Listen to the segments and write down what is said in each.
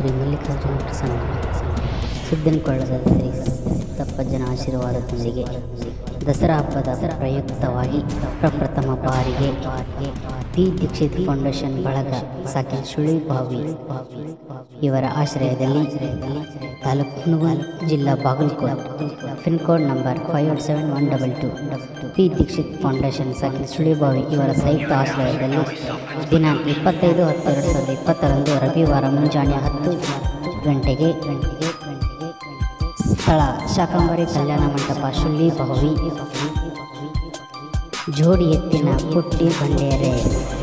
ಶ್ರೀ ಮಲ್ಲಿಕಾರ್ಜುನ ಪ್ರಸನ್ನ ಸಿದ್ದನಕೊಳ್ಳದ ಶ್ರೀ ಸಿದ್ದಪ್ಪಜ್ಜನ ಆಶೀರ್ವಾದದೊಂದಿಗೆ ದಸರಾ ಹಬ್ಬದ ಪ್ರಯುಕ್ತವಾಗಿ ಪ್ರಪ್ರಥಮ ಬಾರಿಗೆ ಟಿ ದೀಕ್ಷಿತ್ ಫೌಂಡೇಶನ್ ಬಳಗ ಸಾಕಿನ ಸುಳಿಬಾವಿ ಇವರ ಆಶ್ರಯದಲ್ಲಿ ತಾಲೂಕು ಹುಣಗೂರು ಜಿಲ್ಲಾ Bagalkot pin code number five eight seven one double two P Dikshit foundation ಸಾಕಿನ ಸುಳಿಬಾವಿ ಇವರ ಸಂಯುಕ್ತ ಆಶ್ರಯದಲ್ಲಿ ದಿನಾಂಕ ಇಪ್ಪತ್ತೈದು ಹತ್ತು ಎರಡು ಸಾವಿರದ ಇಪ್ಪತ್ತರಂದು ರವಿವಾರ ಮುಂಜಾನೆ ಹತ್ತು ಗಂಟೆಗೆ ಗಂಟೆಗೆ ಸ್ಥಳ ಶಾಕಂಬರಿ ಕಲ್ಯಾಣ ಮಂಟಪ ಶುಳ್ಳಿ ಭವಿ ಜೋಡಿ ಎತ್ತಿನ ಪುಟ್ಟಿ ಬಂಡೇರೆ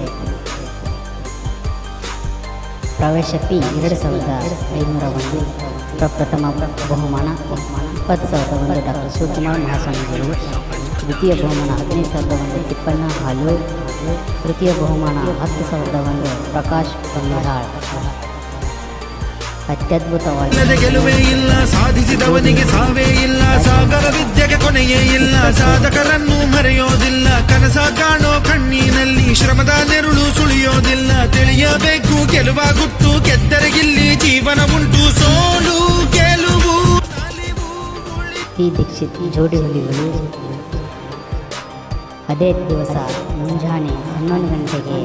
ಪ್ರವೇಶ ಫೀ ಎರಡು ಸಾವಿರದ ಐನೂರ ಒಂದು ಪ್ರಪ್ರಥಮ ಬಹುಮಾನ ಇಪ್ಪತ್ತು ಸಾವಿರದ ಒಂದು ಡಾಕ್ಟರ್ ಶಿವಕುಮಾರ್ ಮಹಾಸ್ವಾಮಿಗಳು ದ್ವಿತೀಯ ಬಹುಮಾನ ಹದಿನೈದು ಸಾವಿರದ ಒಂದು ತಿಪ್ಪಣ್ಣ ಹಾಲು ತೃತೀಯ ಬಹುಮಾನ ಹತ್ತು ಸಾವಿರದ ಒಂದು ಪ್ರಕಾಶ್ ಪನ್ನಹಾಳ್ ಅತ್ಯದ್ಭುತವಾಗಿ ಇಲ್ಲದೆ ಗೆಲುವೇ ಇಲ್ಲ ಸಾಧಿಸಿದವನಿಗೆ ಸಾವೇ ಇಲ್ಲ ಸಾಗರ ವಿದ್ಯೆಗೆ ಕೊನೆಯೇ ಇಲ್ಲ ಸಾಧಕರನ್ನು ಮರೆಯೋದಿಲ್ಲ ಕನಸ ಕಾಣೋ ಕಣ್ಣಿನಲ್ಲಿ ಶ್ರಮದ ನೆರುಳು ಸುಳಿಯೋದಿಲ್ಲ ತಿಳಿಯಬೇಕು ಗೆಲುವ ಗುಟ್ಟು ಗೆದ್ದರೆಗಿಲ್ಲಿ ಜೀವನ ಉಂಟು ಸೋಲು ಗೆಲುವು ಪಿ ದೀಕ್ಷಿತ್ ಜೋಡಿ ಹುಲಿಗಳು ಅದೇ ದಿವಸ ಮುಂಜಾನೆ ಹನ್ನೊಂದು ಗಂಟೆಗೆ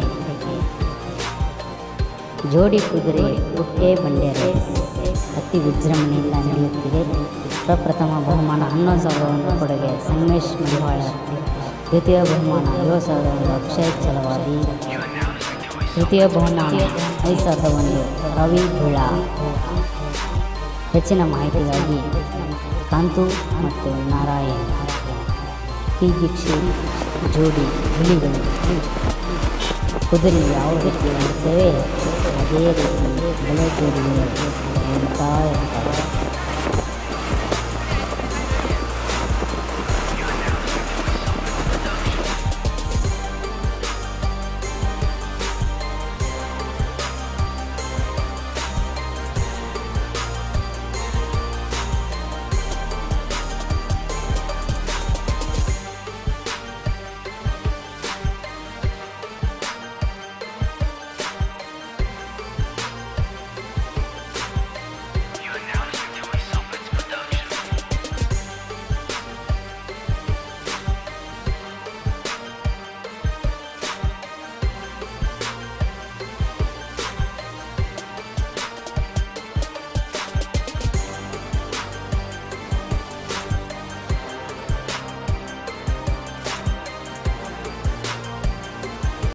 ಜೋಡಿ ಕುದುರೆ ಪುಟ್ಟೆ ಬಂಡೇರೆ ಅತಿ ವಿಜೃಂಭಣೆಯಿಂದ ನಡೆಯುತ್ತಿದೆ ಪ್ರಪ್ರಥಮ ಬಹುಮಾನ ಹನ್ನೊಂದು ಸಾವಿರದ ಒಂದು ಕೊಡುಗೆ ಸಂಗಮೇಶ್ ಮಡಿವಾಳ ದ್ವಿತೀಯ ಬಹುಮಾನ ಏಳು ಸಾವಿರದ ಒಂದು ಅಕ್ಷಯ್ ಛಲವಾದಿ ತೃತೀಯ ಬಹುಮಾನ ಐದು ಸಾವಿರದ ಒಂದು ರವಿ ಬುಳ ಹೆಚ್ಚಿನ ಮಾಹಿತಿಗಾಗಿ ಕಾಂತು ಮತ್ತು ನಾರಾಯಣ್ ಪಿ ದೀಕ್ಷಿತ್ ಜೋಡಿ ಹುಲಿಗಳು ಕುದುರೆ ಯಾವ ರೀತಿ ಮಾಡುತ್ತೇವೆ ಅದೇ ರೀತಿ ಬೆಳೆ ಜೋಡಿಗಳು ನೋಡ್ತಾ ಇರ್ತಾರೆ